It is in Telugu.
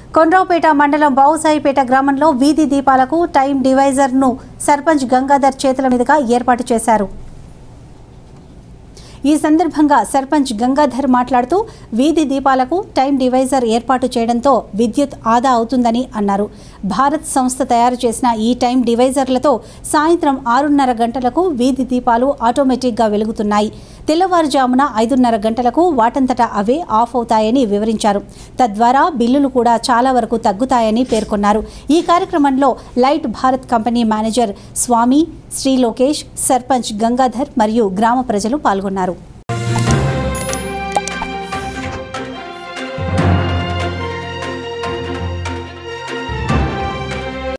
కొండ్రావుపేట మండలం బావుసాయిపేట గ్రామంలో వీధి దీపాలకు టైం డివైజర్ను సర్పంచ్ గంగాధర్ చేతుల మీదుగా ఏర్పాటు చేశారు ఈ సందర్భంగా సర్పంచ్ గంగాధర్ మాట్లాడుతూ వీధి దీపాలకు టైం డివైజర్ ఏర్పాటు చేయడంతో విద్యుత్ ఆదా అవుతుందని అన్నారు భారత్ సంస్థ తయారు చేసిన ఈ టైం డివైజర్లతో సాయంత్రం ఆరున్నర గంటలకు వీధి దీపాలు ఆటోమేటిక్గా వెలుగుతున్నాయి తెల్లవారుజామున ఐదున్నర గంటలకు వాటంతటా అవే ఆఫ్ అవుతాయని వివరించారు తద్వారా బిల్లులు కూడా చాలా వరకు తగ్గుతాయని పేర్కొన్నారు ఈ కార్యక్రమంలో light Bharat company manager Swamy Sri Lokesh sarpanch Gangadhar మరియు గ్రామ ప్రజలు పాల్గొన్నారు